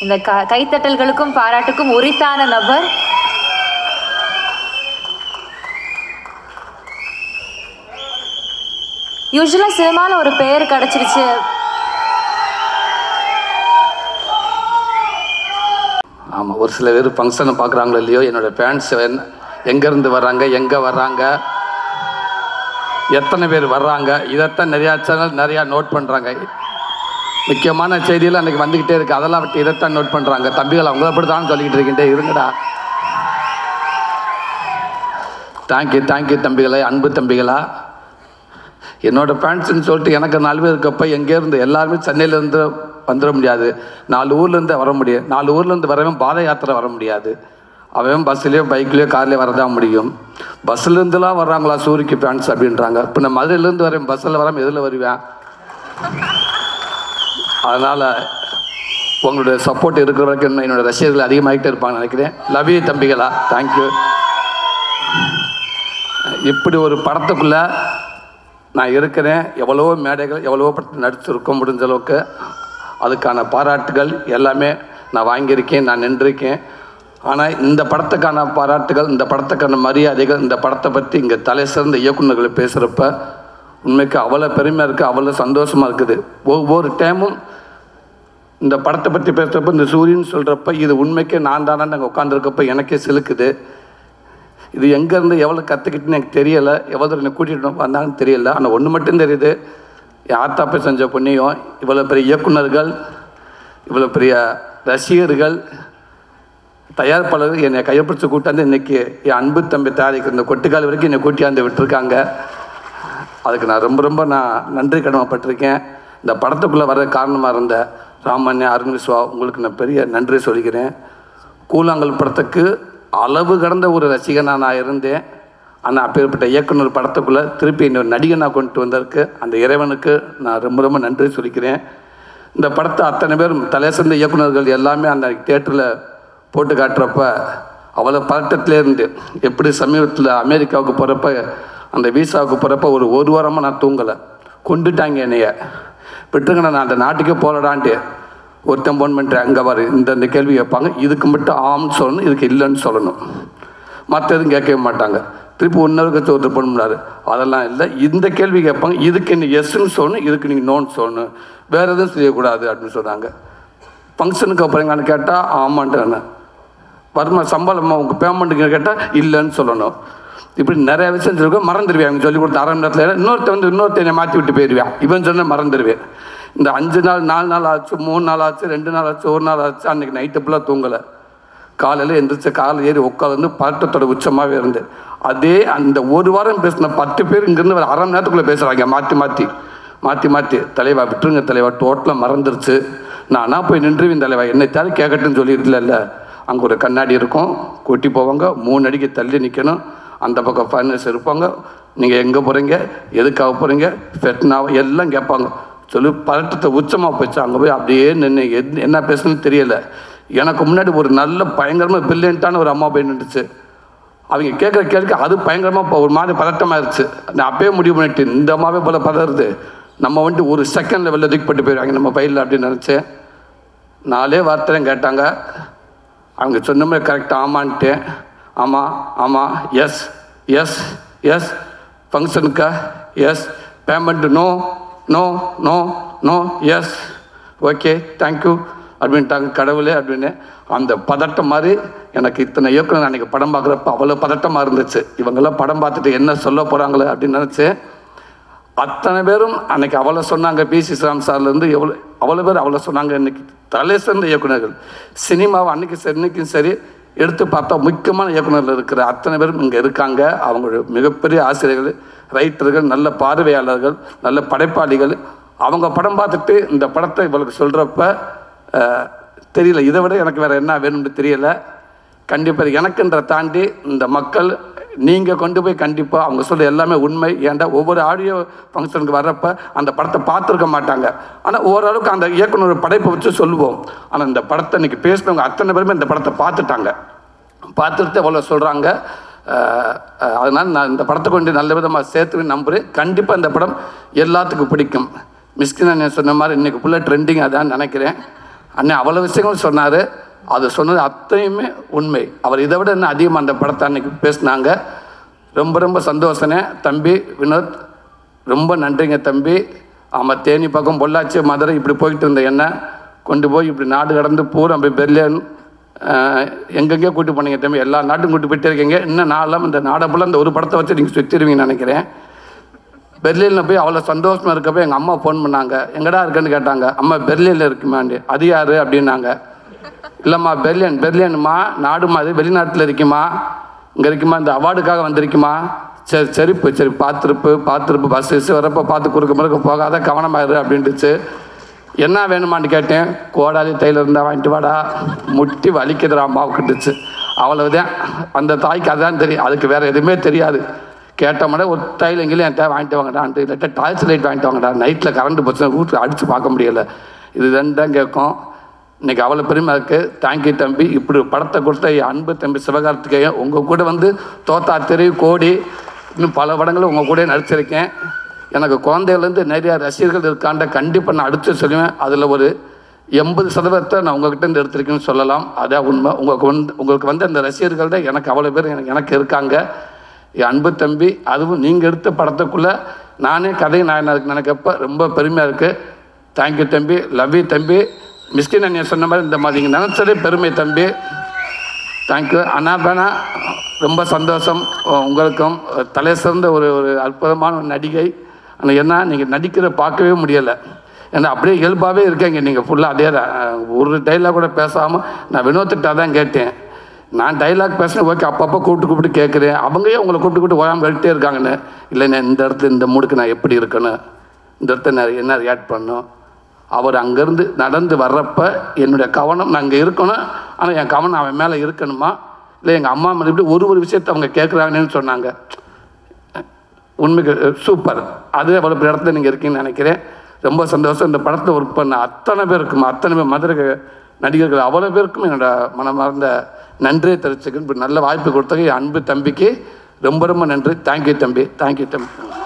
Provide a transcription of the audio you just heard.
இந்த க கைத்தட்டல்களுக்கும் பாராட்டுக்கும் உரித்தான நபர் யூஸ்வலாக சினிமாவில் ஒரு பெயர் கிடச்சிருச்சு ஆமாம் ஒரு சில பேர் ஃபங்க்ஷனை பார்க்குறாங்களோ இல்லையோ என்னோட ஃபேன்ஸ் எங்கேருந்து வர்றாங்க எங்கே வர்றாங்க எத்தனை பேர் வர்றாங்க இதைத்தான் நிறையா சேனல் நிறையா நோட் பண்ணுறாங்க முக்கியமான செய்தியெல்லாம் அன்றைக்கி வந்துக்கிட்டே இருக்குது அதெல்லாம் விட்டு இதைத்தான் நோட் பண்ணுறாங்க தம்பிகள் அவங்கள அப்படி தான் சொல்லிக்கிட்டு இருக்கிட்டே இருங்கடா தேங்க்யூ தேங்க்யூ தம்பிகளே அன்பு தம்பிகளா என்னோட ஃபேன்ஸ்னு சொல்லிட்டு எனக்கு நாலு பேர் இருக்கப்ப எங்கேருந்து எல்லாருமே சென்னையிலேருந்து வந்துட முடியாது நாலு ஊர்லேருந்து வர முடியும் நாலு ஊர்லேருந்து வரவன் பாத யாத்திரை வர முடியாது அவன் பஸ்ஸுலேயோ பைக்லேயோ கார்லேயோ வரதான் முடியும் பஸ்ஸுலேருந்துலாம் வர்றாங்களா சூரிக்கு ஃபேன்ஸ் அப்படின்றாங்க இப்போ நான் மதுரையிலேருந்து வரேன் பஸ்ஸில் வராமல் எதில் வருவேன் அதனால் உங்களுடைய சப்போர்ட் இருக்கிற வரைக்கும் இன்னும் என்னோட ரசிகர்கள் அதிகமாகிட்டே இருப்பாங்கன்னு நினைக்கிறேன் லவ் யூ தம்பிகளா தேங்க்யூ இப்படி ஒரு படத்துக்குள்ளே நான் இருக்கிறேன் எவ்வளவோ மேடைகள் எவ்வளவோ படத்தில் நடிச்சிருக்கோம் முடிஞ்ச அளவுக்கு அதுக்கான பாராட்டுகள் எல்லாமே நான் வாங்கியிருக்கேன் நான் நின்றிருக்கேன் ஆனால் இந்த படத்துக்கான பாராட்டுகள் இந்த படத்துக்கான மரியாதைகள் இந்த படத்தை பற்றி இங்கே தலை சிறந்த இயக்குநர்கள் பேசுகிறப்ப உண்மைக்கு அவ்வளோ பெருமையாக இருக்குது அவ்வளோ சந்தோஷமாக இருக்குது ஒவ்வொரு டைமும் இந்த படத்தை பற்றி பேசுகிறப்ப இந்த சூரியன் சொல்கிறப்ப இது உண்மைக்கே நான் தானே நாங்கள் உட்காந்துருக்கப்ப எனக்கே சிலுக்குது இது எங்கேருந்து எவ்வளோ கற்றுக்கிட்டுன்னு எனக்கு தெரியலை எவ்வளோ தூரம் என்னை கூட்டிகிட்டு வந்தாங்கன்னு தெரியல ஆனால் ஒன்று மட்டும் தெரியுது என் ஆத்தாப்பை செஞ்ச புண்ணியம் இவ்வளோ பெரிய இயக்குனர்கள் இவ்வளோ பெரிய ரசிகர்கள் தயாரிப்பாளர்கள் என்னை கையப்பிடிச்சு கூட்டாந்து இன்னைக்கு என் அன்பு தம்பி தயாரிக்கிற இந்த கொட்டுக்கால் வரைக்கும் என்னை கூட்டியாந்து விட்டுருக்காங்க அதுக்கு நான் ரொம்ப ரொம்ப நான் நன்றி கடமைப்பட்டிருக்கேன் இந்த படத்துக்குள்ளே வர காரணமாக இருந்த ராமன்யா அருண் விஸ்வா உங்களுக்கு நான் பெரிய நன்றி சொல்லிக்கிறேன் கூழாங்கல் படத்துக்கு அளவு கடந்த ஒரு ரசிகனாக நான் இருந்தேன் ஆனால் அப்பேற்பட்ட இயக்குனர் படத்துக்குள்ளே திருப்பி இன்னொரு நடிகனாக கொண்டு வந்ததற்கு அந்த இறைவனுக்கு நான் ரொம்ப ரொம்ப நன்றி சொல்லிக்கிறேன் இந்த படத்தை அத்தனை பேரும் தலை சிறந்த இயக்குனர்கள் எல்லாமே அந்த தேட்டரில் போட்டு காட்டுறப்ப அவ்வளோ பதட்டத்திலே இருந்து எப்படி சமீபத்தில் அமெரிக்காவுக்கு போகிறப்ப அந்த வீசாவுக்கு போகிறப்ப ஒரு ஒரு வாரமாக நான் தூங்கலை கொண்டுட்டாங்க என்னைய விட்டுருங்க நான் அந்த நாட்டுக்கே போகலடான்ட்டு ஒருத்தன் ஃபோன் பண்ணுறேன் அங்கே வரு இந்த இந்த கேள்வி கேட்பாங்க இதுக்கு மட்டும் ஆம்னு சொல்லணும் இதுக்கு இல்லைன்னு சொல்லணும் மற்ற எதுவும் கேட்கவே மாட்டாங்க திருப்பி ஒன்றரை கட்சி ஒருத்தர் ஃபோன் பண்ணாரு அதெல்லாம் இல்லை இந்த கேள்வி கேட்பாங்க இதுக்கு நீ எஸ்ன்னு சொல்லணும் இதுக்கு நீங்கள் நோன்னு சொல்லணும் வேறு எதுவும் செய்யக்கூடாது அப்படின்னு சொன்னாங்க ஃபங்க்ஷனுக்கு அப்புறம் எங்கன்னு கேட்டால் ஆமான்ட்டு வருமா சம்பளமா உங்கள் பேமெண்ட்டுக்கு கேட்டால் இல்லைன்னு சொல்லணும் இப்படி நிறைய விஷயம் சொல்லிருக்கோம் மறந்துடுவேன் அவங்க சொல்லி கொடுத்த அரை மணி நேரத்தில் இன்னொருத்த வந்து இன்னொருத்தனை மாற்றி விட்டு போயிடுவேன் இவன் சொன்ன மறந்துடுவேன் இந்த அஞ்சு நாள் நாலு நாள் ஆச்சு மூணு நாள் ஆச்சு ரெண்டு நாள் ஆச்சு ஒரு நாள் ஆச்சு அன்றைக்கி நைட்டு ஃபுல்லாக தூங்கலை காலையில் எந்திரிச்ச காலையில் ஏறி உட்காந்து பதட்டத்தோட உச்சமாகவே இருந்து அதே அந்த ஒரு வாரம் பேசின பத்து பேர் இங்கேருந்து ஒரு அரை மணி நேரத்துக்குள்ளே பேசுகிறாங்க மாற்றி மாற்றி மாற்றி மாற்றி தலைவா விட்டுருங்க தலைவா டோட்டலாக மறந்துருச்சு நானா போய் நின்றுவேன் தலைவா என்னை தேவை கேட்கட்டுன்னு சொல்லியிருக்கல அங்கே ஒரு கண்ணாடி இருக்கும் கூட்டி போவாங்க மூணு அடிக்கு தள்ளி நிற்கணும் அந்த பக்கம் ஃபைனல்ஸ் இருப்பாங்க நீங்கள் எங்கே போகிறீங்க எதுக்காக போகிறீங்க ஃபெட்னாவோ எல்லாம் கேட்பாங்க சொல்லி பதட்டத்தை உச்சமாக போச்சு அங்கே போய் அப்படியே நின்று எது என்ன பேசணும்னு தெரியல எனக்கு முன்னாடி ஒரு நல்ல பயங்கரமாக பில்லியன்ட்டான ஒரு அம்மா போய் நின்றுச்சு அவங்க கேட்குற கேள்விக்கு அது பயங்கரமாக இப்போ ஒரு மாதிரி பதட்டமாயிருச்சு நான் அப்பயே முடிவு பண்ணிட்டு இந்த அம்மாவே போல பதறுது நம்ம வந்துட்டு ஒரு செகண்ட் லெவலில் தூக்கிப்பட்டு போயிடுவாங்க நம்ம பையில் அப்படின்னு நினச்சேன் நாலே வார்த்தை கேட்டாங்க அவங்க சொன்ன மாதிரி கரெக்டாக ஆமான்ட்டேன் ஆமாம் ஆமாம் எஸ் எஸ் எஸ் ஃபங்க்ஷனுக்கா yes payment no no no no yes okay thank you அப்படின்ட்டாங்க கடவுளே அப்படின்னு அந்த பதட்டம் மாதிரி எனக்கு இத்தனை இயக்குனர் அன்றைக்கி படம் பார்க்குறப்ப அவ்வளோ பதட்டமாக இருந்துச்சு இவங்கெல்லாம் படம் பார்த்துட்டு என்ன சொல்ல போகிறாங்களே அப்படின்னு நினச்சேன் அத்தனை பேரும் அன்னைக்கு அவ்வளோ சொன்னாங்க பி சி ராம் சார்லேருந்து எவ்வளோ அவ்வளோ பேர் அவ்வளோ சொன்னாங்க இன்னைக்கு தலை சிறந்த இயக்குனர்கள் சினிமாவை அன்னைக்கு சரி இன்னைக்கும் சரி எடுத்து பார்த்தா முக்கியமான இயக்குனர்கள் இருக்கிற அத்தனை பேரும் இங்கே இருக்காங்க அவங்களுடைய மிகப்பெரிய ஆசிரியர்கள் ரைட்டர்கள் நல்ல பார்வையாளர்கள் நல்ல படைப்பாளிகள் அவங்க படம் பார்த்துட்டு இந்த படத்தை இவளுக்கு சொல்கிறப்ப தெரியல இதை விட எனக்கு வேறு என்ன வேணும்னு தெரியல கண்டிப்பாக எனக்குன்ற தாண்டி இந்த மக்கள் நீங்கள் கொண்டு போய் கண்டிப்பாக அவங்க சொல்ற எல்லாமே உண்மை ஏன்டா ஒவ்வொரு ஆடியோ ஃபங்க்ஷனுக்கு வர்றப்ப அந்த படத்தை பார்த்துருக்க மாட்டாங்க ஆனால் ஓரளவுக்கு அந்த இயக்குனர் படைப்பை வச்சு சொல்லுவோம் ஆனால் இந்த படத்தை இன்னைக்கு பேசினவங்க அத்தனை பேருமே இந்த படத்தை பார்த்துட்டாங்க பார்த்துட்டு எவ்வளோ சொல்கிறாங்க அதனால் நான் இந்த படத்தை கொண்டு நல்ல விதமாக சேர்த்து நம்புகிறேன் கண்டிப்பாக இந்த படம் எல்லாத்துக்கும் பிடிக்கும் மிஸ்கின் அண்ணன் சொன்ன மாதிரி இன்றைக்கி ஃபுல்லாக ட்ரெண்டிங் அதான் நினைக்கிறேன் அண்ணன் அவ்வளோ விஷயங்களும் சொன்னார் அது சொன்னது அத்தனையுமே உண்மை அவர் இதை விட இன்னும் அதிகமாக அந்த படத்தை அன்னைக்கு பேசினாங்க ரொம்ப ரொம்ப சந்தோஷனே தம்பி வினோத் ரொம்ப நன்றிங்க தம்பி ஆமாம் தேனி பக்கம் பொள்ளாச்சி மதுரை இப்படி போயிட்டு இருந்த என்ன கொண்டு போய் இப்படி நாடு கடந்து பூரா போய் பெர்லின் ஆஹ், எங்கெங்கேயோ கூட்டி போனீங்க தம்பி எல்லா நாட்டும் கூட்டி போயிட்டே இருக்கீங்க இன்னும் நாளெல்லாம் இந்த நாடை ஃபுல்லாக இந்த ஒரு படத்தை வச்சு நீங்கள் சுற்றிடுவீங்கன்னு நினைக்கிறேன் பெர்லினில் போய் அவ்வளோ சந்தோஷமா இருக்கப்போ எங்கள் அம்மா ஃபோன் பண்ணாங்க எங்கடா இருக்குன்னு கேட்டாங்க அம்மா பெர்லினில் இருக்குமாண்டி அது யாரு அப்படின்னாங்க இல்லைம்மா பெர்லின் பெர்லின்மா நாடுமா அது வெளிநாட்டில் இருக்குமா இங்கே இருக்குமா இந்த அவார்டுக்காக வந்திருக்குமா சரி சரிப்பு சரி பார்த்துருப்பு பார்த்துருப்பு பஸ் கிஸ் வரப்போ பார்த்து குறுக்க முறுக்க போகாத கவனமாயிரு அப்படின்ட்டுச்சு என்ன வேணுமான்னு கேட்டேன் கோடாலி தையில் இருந்தால் வாங்கிட்டு வாடா முட்டி வலிக்குதுடா அம்மாவுக்குட்டுச்சு அவ்வளவுதான் அந்த தாய்க்கு அதான் தெரியும் அதுக்கு வேற எதுவுமே தெரியாது கேட்டோம்னா ஒரு தையல் எங்கேயும் என் தேவை வாங்கிட்டு வாங்கடான்ட்டு இல்லாட்டா டார்ச் லைட் வாங்கிட்டு வாங்கடா நைட்டில் கரண்ட் போச்சுன்னா வீட்டில் அடித்து பார்க்க முடியல இது தான் கேட்கும் இன்னைக்கு அவ்வளோ பெருமை இருக்குது தேங்க்யூ தம்பி இப்படி ஒரு படத்தை கொடுத்த என் அன்பு தம்பி சிவகார்த்திகேயன் உங்கள் கூட வந்து தோத்தா தெரு கோடி இன்னும் பல படங்களும் உங்கள் கூட நடிச்சிருக்கேன் எனக்கு குழந்தைகள்லேருந்து நிறைய ரசிகர்கள் இருக்காண்ட கண்டிப்பாக நான் அடுத்து சொல்லுவேன் அதில் ஒரு எண்பது சதவீதத்தை நான் உங்ககிட்ட இருந்து எடுத்திருக்கேன்னு சொல்லலாம் அதான் உண்மை உங்களுக்கு வந்து உங்களுக்கு வந்து அந்த ரசிகர்கள் தான் எனக்கு அவ்வளோ பேர் எனக்கு எனக்கு இருக்காங்க என் அன்பு தம்பி அதுவும் நீங்கள் எடுத்த படத்துக்குள்ளே நானே கதை நான் நினைக்கப்ப ரொம்ப பெருமையாக இருக்குது தேங்க்யூ தம்பி லவ் யூ தம்பி மிஸ்கின் அண்ணன் சொன்ன மாதிரி இந்த மாதிரி நீங்கள் நினச்சதே பெருமை தம்பி தேங்க்யூ அண்ணா பேனா ரொம்ப சந்தோஷம் உ- உங்களுக்கும் தலை சிறந்த ஒரு ஒரு அற்புதமான ஒரு நடிகை ஆனால் என்ன நீங்கள் நடிக்கிற பார்க்கவே முடியலை ஏன்னா அப்படியே இயல்பாகவே இருக்கீங்க நீங்கள் ஃபுல்லாக அதே தான் அஹ், ஒரு டைலாக் கூட பேசாமல் நான் வினோத்திட்டா தான் கேட்டேன் நான் டைலாக் பேசுனேன் ஓகே அப்பப்போ கூப்பிட்டு கூப்பிட்டு கேட்குறேன் அவங்களே உங்களை கூப்பிட்டு கூப்பிட்டு ஓயாமல் கேட்டுட்டே இருக்காங்கன்னு இல்லை நான் இந்த இடத்துல இந்த மூடுக்கு நான் எப்படி இருக்கணும் இந்த இடத்துல நான் என்ன ரியாக்ட் பண்ணணும் அவர் அங்கேருந்து நடந்து வர்றப்ப என்னுடைய கவனம் நான் அங்கே இருக்கணும் ஆனால் என் கவனம் அவன் மேலே இருக்கணுமா இல்லை எங்கள் அம்மா மேலே இப்படி ஒரு ஒரு விஷயத்தை அவங்க கேட்குறாங்கன்னு சொன்னாங்க உண்மைக்கு சூப்பர் அது அவ்வளோ பெரிய இடத்துல நீங்கள் இருக்கீங்கன்னு நினைக்கிறேன் ரொம்ப சந்தோஷம் இந்த படத்தில் ஒர்க் பண்ண அத்தனை பேருக்கும் அத்தனை பேர் மதுரை நடிகர்கள் அவ்வளோ பேருக்கும் என்னோட மனமார்ந்த நன்றியை தெரிவிச்சுக்கிறேன் இப்படி நல்ல வாய்ப்பு கொடுத்தது என் அன்பு தம்பிக்கு ரொம்ப ரொம்ப நன்றி தேங்க்யூ தம்பி தேங்க்யூ தம்பி